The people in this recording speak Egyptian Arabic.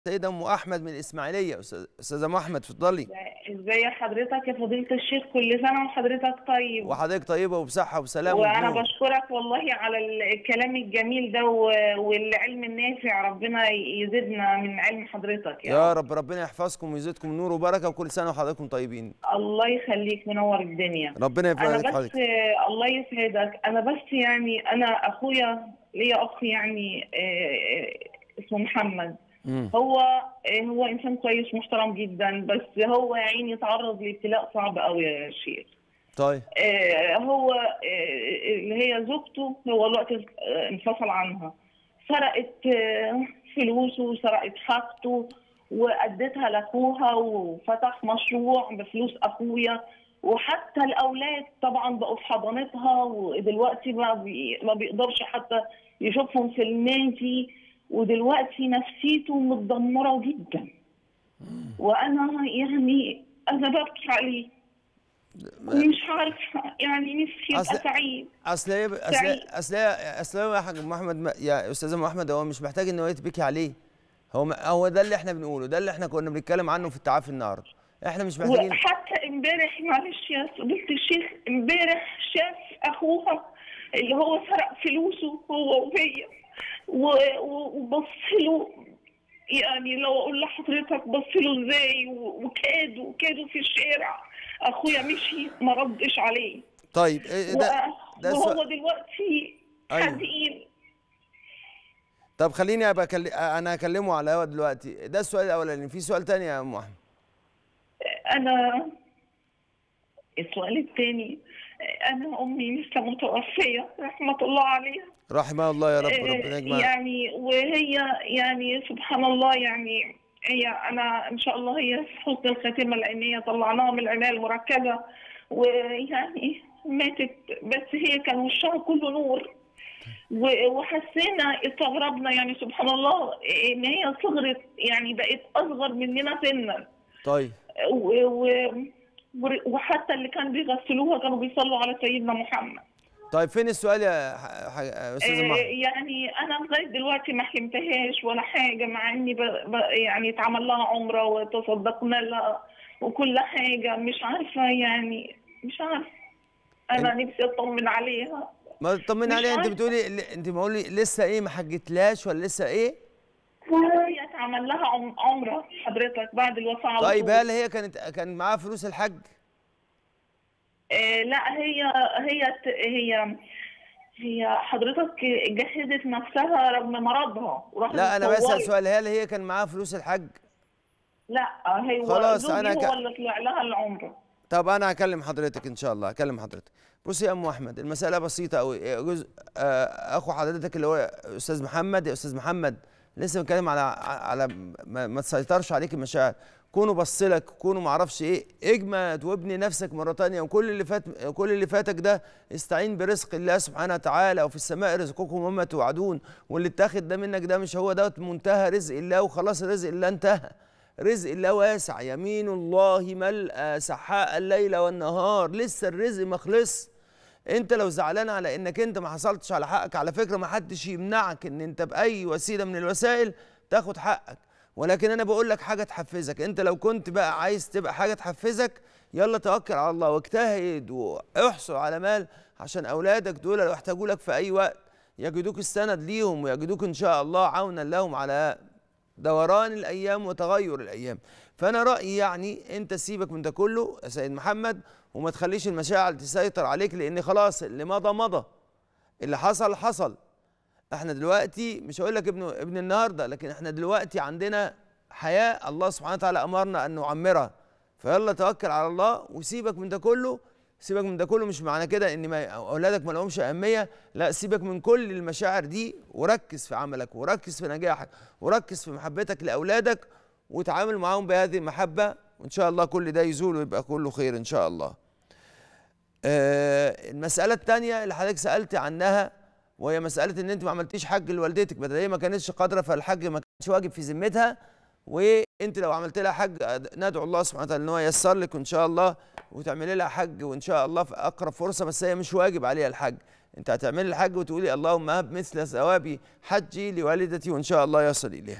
السيده ام احمد من الاسماعيليه أستاذ- استاذه ام احمد اتفضلي ازاي حضرتك يا فضيلة الشيخ كل سنة وحضرتك طيب وحضرتك طيبه وبصحه وسلام وانا ونور. بشكرك والله على الكلام الجميل ده و- والعلم النافع ربنا يزيدنا من علم حضرتك يا, يا رب ربنا يحفظكم ويزيدكم نور وبركه وكل سنه وحضراتكم طيبين الله يخليك منور الدنيا ربنا انا يبارك بس حضرتك الله يسعدك انا بس يعني انا اخويا ليا اخ يعني آه، اسمه محمد مم. هو آه، هو انسان كويس محترم جدا بس هو يا عيني تعرض لابتلاء صعب قوي يا شيخ طيب آه، هو آه، اللي هي زوجته هو الوقت آه، انفصل عنها سرقت آه، فلوسه وسرقت حاجته وادتها لاخوها وفتح مشروع بفلوس اخويا وحتى الاولاد طبعا بقوا في حضانتها ودلوقتي ما بي ما بيقدرش حتى يشوفهم في النادي ودلوقتي نفسيته متدمره جدا وانا يعني انا ببكي عليه مش عارفه يعني نفسي يبقى أصل- سعيد اصل هي اصل سعيد. اصل هي- اصل هو يا حاج محمد ما- يا استاذه محمد هو مش محتاج ان هو يتبكي عليه هو ما- هو ده اللي احنا بنقوله ده اللي احنا كنا بنتكلم عنه في التعافي النهارده احنا مش محتاجين وحتى امبارح معلش يا فضيلة الشيخ امبارح شاف اخوها اللي هو سرق فلوسه هو وهي و- و- وبص له يعني لو اقول لحضرتك بص له ازاي و- وكادوا كادوا في الشارع اخويا مشي ما ردش عليه طيب إيه ده ده وهو السؤال- دلوقتي أيوه. حزين طب خليني ابقى أكل... انا اكلمه على الهوا دلوقتي ده السؤال الاولاني في سؤال تاني يا ام احمد انا السؤال الثاني انا امي لسه متوفيه رحمه الله عليها رحمه الله يا رب آه، ربنا يجمع يعني وهي يعني سبحان الله يعني هي انا ان شاء الله هي في حسن الخاتمه لان هي طلعناها من العنايه المركزه ويعني ماتت بس هي كان وشها كله نور و- وحسينا استغربنا يعني سبحان الله ان هي صغرت يعني بقت اصغر مننا سنا طيب و- و- ور- وحتى اللي كان بيغسلوها كانوا بيصلوا على سيدنا محمد طيب فين السؤال يا ح... ح... استاذه آه، محمد يعني انا لغايه دلوقتي ما حلمتهاش ولا حاجه مع اني ب... ب... يعني اتعمل لها عمره وتصدقنا لها وكل حاجه مش عارفه يعني مش عارفه انا نفسي اطمن عليها ما تطمني مش عليها انت عارفة. بتقولي ل- انت بقولي لسه ايه ما حجتلاش ولا لسه ايه هي اتعمل لها عم... عمره حضرتك بعد الوفاه على طيب طول. هل هي كانت كان معاها فلوس الحج آه لا هي هي ت- هي هي حضرتك جهزت نفسها رغم مرضها وراحت لا انا بسال اتطورت. سؤال هل هي كان معاها فلوس الحج لا هي خلاص، زوجي أنا ك- هو اللي طلع لها العمره طب انا هكلم حضرتك ان شاء الله هكلم حضرتك بصي يا ام احمد المساله بسيطه قوي جزء آه، اخو حضرتك اللي هو استاذ محمد يا استاذ محمد لسه بنتكلم على على ما, ما تسيطرش عليك المشاعر كونوا بصلك كونوا ما اعرفش ايه اجمد وابني نفسك مره تانية وكل اللي فات كل اللي فاتك ده استعين برزق الله سبحانه وتعالى وفي السماء رزقكم وما توعدون واللي اتاخد ده منك ده مش هو دوت منتهى رزق الله وخلاص رزق الله انتهى رزق الله واسع يمين الله ملأى سحاء الليل والنهار لسه الرزق ما خلص انت لو زعلان على انك انت ما حصلتش على حقك على فكره ما حدش يمنعك ان انت باي وسيله من الوسائل تاخد حقك ولكن انا بقول لك حاجه تحفزك انت لو كنت بقى عايز تبقى حاجه تحفزك يلا توكل على الله واجتهد واحصل على مال عشان اولادك دول لو احتاجوا لك في اي وقت يجدوك السند ليهم ويجدوك ان شاء الله عونا لهم على دوران الايام وتغير الايام فانا رايي يعني انت سيبك من ده كله يا سيد محمد وما تخليش المشاعر تسيطر عليك لان خلاص اللي مضى مضى اللي حصل حصل احنا دلوقتي مش هقول لك ابن ابن النهارده لكن احنا دلوقتي عندنا حياه الله سبحانه وتعالى امرنا ان نعمرها فيلا توكل على الله وسيبك من ده كله سيبك من ده كله مش معنى كده ان ما اولادك ما لهمش اهميه لا سيبك من كل المشاعر دي وركز في عملك وركز في نجاحك وركز في محبتك لاولادك وتعامل معاهم بهذه المحبه وان شاء الله كل ده يزول ويبقى كله خير ان شاء الله آه، المسألة الثانية اللي حضرتك سألت عنها وهي مسألة إن أنت ما عملتيش حج لوالدتك بدل هي ما كانتش قادرة فالحج ما كانش واجب في ذمتها وأنت لو عملت لها حج آه، ندعو الله سبحانه وتعالى إن هو ييسر لك وإن شاء الله وتعملي لها حج وإن شاء الله في أقرب فرصة بس هي مش واجب عليها الحج أنت هتعملي الحج وتقولي اللهم هب مثل ثواب حجي لوالدتي وإن شاء الله يصل إليها